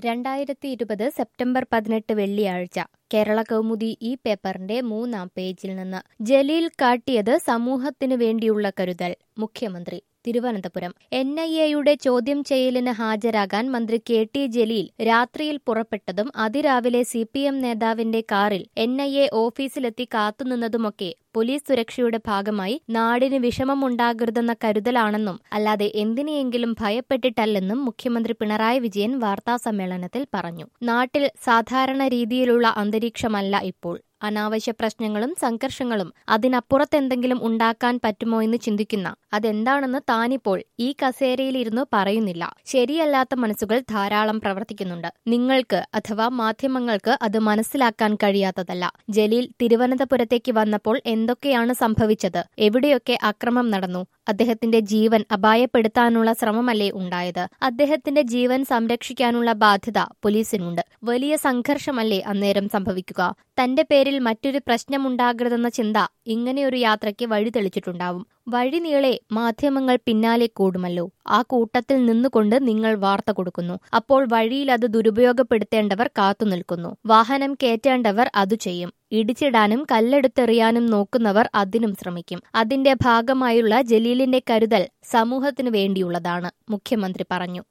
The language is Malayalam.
രണ്ടായിരത്തി ഇരുപത് സെപ്റ്റംബർ പതിനെട്ട് വെള്ളിയാഴ്ച കേരള കൗമുദി ഈ പേപ്പറിന്റെ മൂന്നാം പേജിൽ നിന്ന് ജലീൽ കാട്ടിയത് സമൂഹത്തിനു വേണ്ടിയുള്ള കരുതൽ മുഖ്യമന്ത്രി തിരുവനന്തപുരം എൻ ഐ എയുടെ ചോദ്യം ചെയ്യലിന് ഹാജരാകാൻ മന്ത്രി കെ ടി ജലീൽ രാത്രിയിൽ പുറപ്പെട്ടതും അതിരാവിലെ സി പി എം നേതാവിന്റെ കാറിൽ എൻ ഐ എ ഓഫീസിലെത്തി കാത്തുനിന്നതുമൊക്കെ പോലീസ് സുരക്ഷയുടെ ഭാഗമായി നാടിന് വിഷമമുണ്ടാകരുതെന്ന കരുതലാണെന്നും അല്ലാതെ എന്തിനെയെങ്കിലും ഭയപ്പെട്ടിട്ടല്ലെന്നും മുഖ്യമന്ത്രി പിണറായി വിജയൻ വാർത്താസമ്മേളനത്തിൽ പറഞ്ഞു നാട്ടിൽ സാധാരണ രീതിയിലുള്ള അന്തരീക്ഷമല്ല ഇപ്പോൾ അനാവശ്യ പ്രശ്നങ്ങളും സംഘർഷങ്ങളും അതിനപ്പുറത്തെന്തെങ്കിലും ഉണ്ടാക്കാൻ പറ്റുമോ എന്ന് ചിന്തിക്കുന്ന അതെന്താണെന്ന് താനിപ്പോൾ ഈ കസേരയിലിരുന്ന് പറയുന്നില്ല ശരിയല്ലാത്ത മനസ്സുകൾ ധാരാളം പ്രവർത്തിക്കുന്നുണ്ട് നിങ്ങൾക്ക് അഥവാ മാധ്യമങ്ങൾക്ക് അത് മനസ്സിലാക്കാൻ കഴിയാത്തതല്ല ജലീൽ തിരുവനന്തപുരത്തേക്ക് വന്നപ്പോൾ എന്തൊക്കെയാണ് സംഭവിച്ചത് എവിടെയൊക്കെ അക്രമം നടന്നു അദ്ദേഹത്തിന്റെ ജീവൻ അപായപ്പെടുത്താനുള്ള ശ്രമമല്ലേ ഉണ്ടായത് അദ്ദേഹത്തിന്റെ ജീവൻ സംരക്ഷിക്കാനുള്ള ബാധ്യത പോലീസിനുണ്ട് വലിയ സംഘർഷമല്ലേ അന്നേരം സംഭവിക്കുക തന്റെ പേരിൽ മറ്റൊരു പ്രശ്നമുണ്ടാകരുതെന്ന ചിന്ത ഇങ്ങനെയൊരു യാത്രയ്ക്ക് വഴി തെളിച്ചിട്ടുണ്ടാവും വഴിനീളെ മാധ്യമങ്ങൾ പിന്നാലെ കൂടുമല്ലോ ആ കൂട്ടത്തിൽ നിന്നുകൊണ്ട് നിങ്ങൾ വാർത്ത കൊടുക്കുന്നു അപ്പോൾ വഴിയിൽ അത് ദുരുപയോഗപ്പെടുത്തേണ്ടവർ കാത്തുനിൽക്കുന്നു വാഹനം കയറ്റേണ്ടവർ അത് ചെയ്യും ഇടിച്ചിടാനും കല്ലെടുത്തെറിയാനും നോക്കുന്നവർ അതിനും ശ്രമിക്കും അതിന്റെ ഭാഗമായുള്ള ജലീലിന്റെ കരുതൽ സമൂഹത്തിനു വേണ്ടിയുള്ളതാണ് മുഖ്യമന്ത്രി പറഞ്ഞു